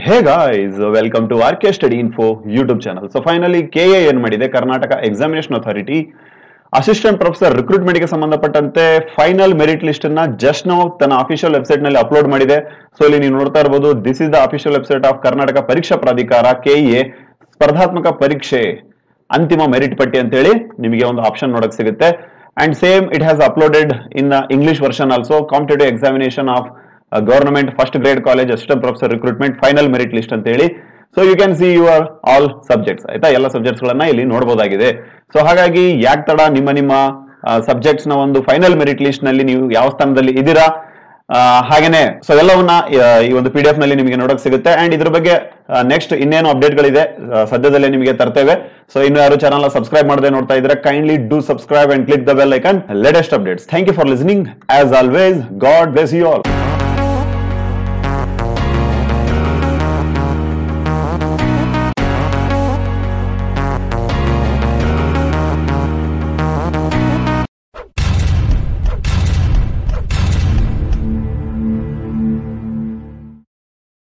hey guys welcome to R K study info YouTube channel so finally K A ಏನ್ ಮಾಡಿದೆ Karnataka examination authority assistant professor recruitment ಗೆ ಸಂಬಂಧಪಟ್ಟಂತೆ final merit list ಅನ್ನ just ನಾವು ತನ್ನ official website ನಲ್ಲಿ upload ಮಾಡಿದೆ ಸೊ ಇಲ್ಲಿ ನೀವು ನೋಡ್ತಾ ಇರಬಹುದು this is the official website of Karnataka Pariksha Pradhikara KEA ಸ್ಪರ್ಧಾತ್ಮಕ ಪರೀಕ್ಷೆ ಅಂತಿಮ ಮೆರಿಟ್ ಪಟ್ಟಿ ಅಂತ ಹೇಳಿ ನಿಮಗೆ ಒಂದು ಆಪ್ಷನ್ ನೋಡಕ್ ಸಿಗುತ್ತೆ and same it has uploaded in English version also competitive examination of government first grade college assistant professor recruitment final merit list ಅಂತ ಹೇಳಿ so you can see your all subjects ಆಯ್ತಾ ಎಲ್ಲ ಸಬ್ಜೆಕ್ಟ್ಸ್ ಗಳನ್ನ ಇಲ್ಲಿ ನೋಡಬಹುದಾಗಿದೆ so ಹಾಗಾಗಿ ಯಾಕೆ ತಡ ನಿಮ್ಮ ನಿಮ್ಮ ಸಬ್ಜೆಕ್ಟ್ಸ್ ನ ಒಂದು ಫೈನಲ್ ಮೆರಿಟ್ ಲಿಸ್ಟ್ ನಲ್ಲಿ ನೀವು ಯಾವ ಸ್ಥಾನದಲ್ಲಿ ಇದ್ದೀರಾ ಆ, ಹಾಗೇನೆ ಸೊ ಎಲ್ಲವನ್ನ ಆ, ಈ ಒಂದು ಪಿ ಡಿ ಎಫ್ ನಲ್ಲಿ ನಿಮಗೆ ನೋಡಕ್ ಸಿಗುತ್ತೆ ಅಂಡ್ ಇದ್ರ ಬಗ್ಗೆ ನೆಕ್ಸ್ಟ್ ಇನ್ನೇನು ಅಪ್ಡೇಟ್ ಗಳಿದೆ ಆ, ಸದ್ಯದಲ್ಲೇ ನಿಮಗೆ ತರ್ತೇವೆ ಸೊ ಇನ್ನು ಯಾರು ಚಾನಲ್ ಸಬ್ಸ್ಕ್ರೈಬ್ ಮಾಡದೆ ನೋಡ್ತಾ ಇದ್ರೆ kindly do subscribe and click the bell icon latest updates thank you for listening as always God bless you all